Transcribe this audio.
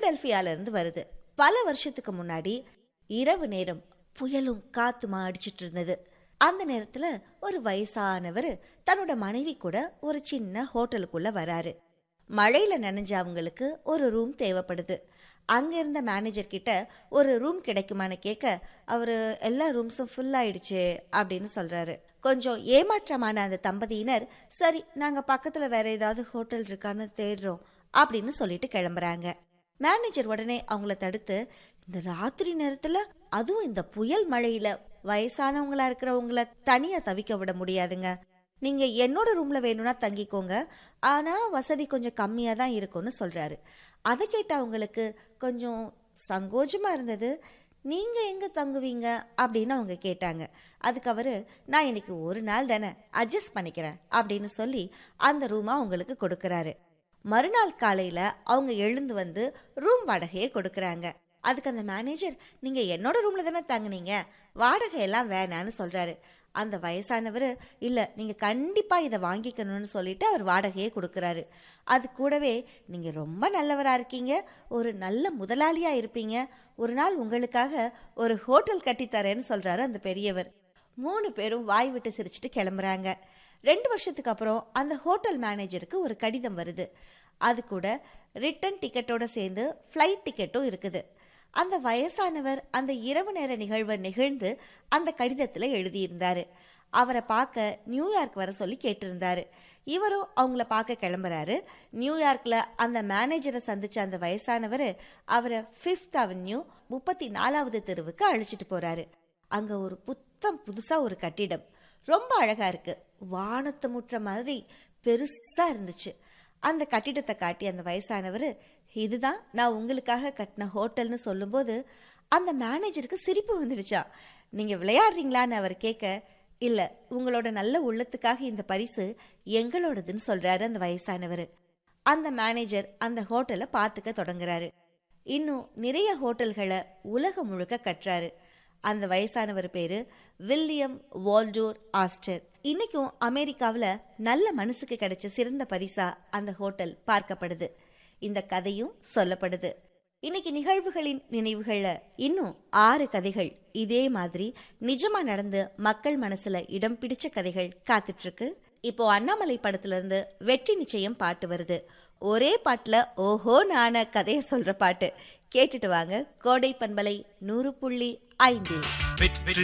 பிலடெல்பியால இருந்து வருது பல வருஷத்துக்கு முன்னாடி இரவு நேரம் புயலும் காத்துமா அடிச்சிட்டு இருந்தது அந்த நேரத்துல ஒரு வயசானவர் தன்னோட மனைவி கூட ஒரு சின்ன ஹோட்டலுக்குள்ள வராரு மழையில நனைஞ்ச அவங்களுக்கு ஒரு ரூம் தேவைப்படுது அங்க இருந்த மேனேஜர் கிட்ட ஒரு ரூம் கிடைக்குமான்னு கேட்க அவரு எல்லா ரூம்ஸும் ஃபுல் ஆயிடுச்சு அப்படின்னு சொல்றாரு கொஞ்சம் ஏமாற்றமான அந்த தம்பதியினர் சரி நாங்க பக்கத்துல வேற ஏதாவது ஹோட்டல் இருக்கான்னு தேடுறோம் அப்படின்னு சொல்லிட்டு கிளம்புறாங்க மேனேஜர் உடனே அவங்கள தடுத்து இந்த ராத்திரி நேரத்துல அதுவும் இந்த புயல் மழையில வயசானவங்களா இருக்கிறவங்கள தனியா தவிக்க விட முடியாதுங்க நீங்க என்னோட ரூம்ல வேணும்னா தங்கிக்கோங்க ஆனா வசதி கொஞ்சம் கம்மியா தான் இருக்கும்னு சொல்றாரு அதை கேட்ட அவங்களுக்கு கொஞ்சம் சங்கோஜமா இருந்தது நீங்க எங்க தங்குவீங்க அப்படின்னு அவங்க கேட்டாங்க அதுக்கு அவரு நான் இன்னைக்கு ஒரு நாள் தானே அட்ஜஸ்ட் பண்ணிக்கிறேன் அப்படின்னு சொல்லி அந்த ரூமை அவங்களுக்கு கொடுக்கறாரு மறுநாள் காலையில அவங்க எழுந்து வந்து ரூம் வாடகையை கொடுக்கறாங்க அதுக்கு அந்த மேனேஜர் நீங்க என்னோட ரூம்ல தானே தங்குனீங்க வாடகை எல்லாம் வேணான்னு சொல்றாரு அந்த வயசானவர் இல்ல நீங்க கண்டிப்பா இதை வாங்கிக்கணும்னு சொல்லிட்டு அவர் வாடகையை கொடுக்கறாரு அது கூடவே நீங்க ரொம்ப நல்லவரா இருக்கீங்க ஒரு நல்ல முதலாளியா இருப்பீங்க ஒரு நாள் உங்களுக்காக ஒரு ஹோட்டல் கட்டித்தரேன்னு சொல்றாரு அந்த பெரியவர் மூணு பேரும் வாய் விட்டு சிரிச்சுட்டு கிளம்புறாங்க ரெண்டு வருஷத்துக்கு அப்புறம் அந்த ஹோட்டல் மேனேஜருக்கு ஒரு கடிதம் வருது அது கூட ரிட்டர்ன் டிக்கெட்டோட சேர்ந்து ஃப்ளைட் டிக்கெட்டும் இருக்குது அந்த வயசானவர் அந்த இரவு நேர நிகழ்வை நிகழ்ந்து அந்த கடிதத்தில் எழுதியிருந்தாரு அவரை பார்க்க நியூயார்க் வர சொல்லி கேட்டிருந்தாரு இவரும் அவங்கள பார்க்க கிளம்புறாரு நியூயார்க்ல அந்த மேனேஜரை சந்திச்ச அந்த வயசானவர் அவரை ஃபிஃப்த் அவென்யூ முப்பத்தி நாலாவது தெருவுக்கு அழைச்சிட்டு போறாரு அங்க ஒரு புத்தம் புதுசா ஒரு கட்டிடம் ரொம்ப அழகா இருக்கு வானத்தை முற்ற மாதிரி பெருசா இருந்துச்சு அந்த கட்டிடத்தை காட்டி அந்த வயசானவர் இதுதான் நான் உங்களுக்காக கட்டின ஹோட்டல்னு சொல்லும்போது அந்த மேனேஜருக்கு சிரிப்பு வந்துடுச்சா நீங்க விளையாடுறீங்களான்னு அவர் கேட்க இல்ல உங்களோட நல்ல உள்ளத்துக்காக இந்த பரிசு எங்களோடதுன்னு சொல்றாரு அந்த வயசானவர் அந்த மேனேஜர் அந்த ஹோட்டலை பார்த்துக்க தொடங்குறாரு இன்னும் நிறைய ஹோட்டல்களை உலகம் முழுக்க கட்டுறாரு அந்த வயசானவர் பேரு வில்லியம் வால்டோர் ஆஸ்டர் இன்னைக்கும் அமெரிக்காவில் நல்ல மனசுக்கு கிடைச்ச சிறந்த பரிசா அந்த ஹோட்டல் பார்க்கப்படுது இந்த கதையும் சொல்லப்படுது இன்னைக்கு நிகழ்வுகளின் நினைவுகள்ல இன்னும் ஆறு கதைகள் இதே மாதிரி நிஜமா நடந்து மக்கள் மனசுல இடம் பிடிச்ச கதைகள் காத்துட்டு இருக்கு இப்போ அண்ணாமலை படத்துல இருந்து வெற்றி நிச்சயம் பாட்டு வருது ஒரே பாட்டுல ஓஹோ நான கதையை சொல்ற பாட்டு கேட்டுட்டு வாங்க கோடை பண்பலை நூறு புள்ளி ஐந்து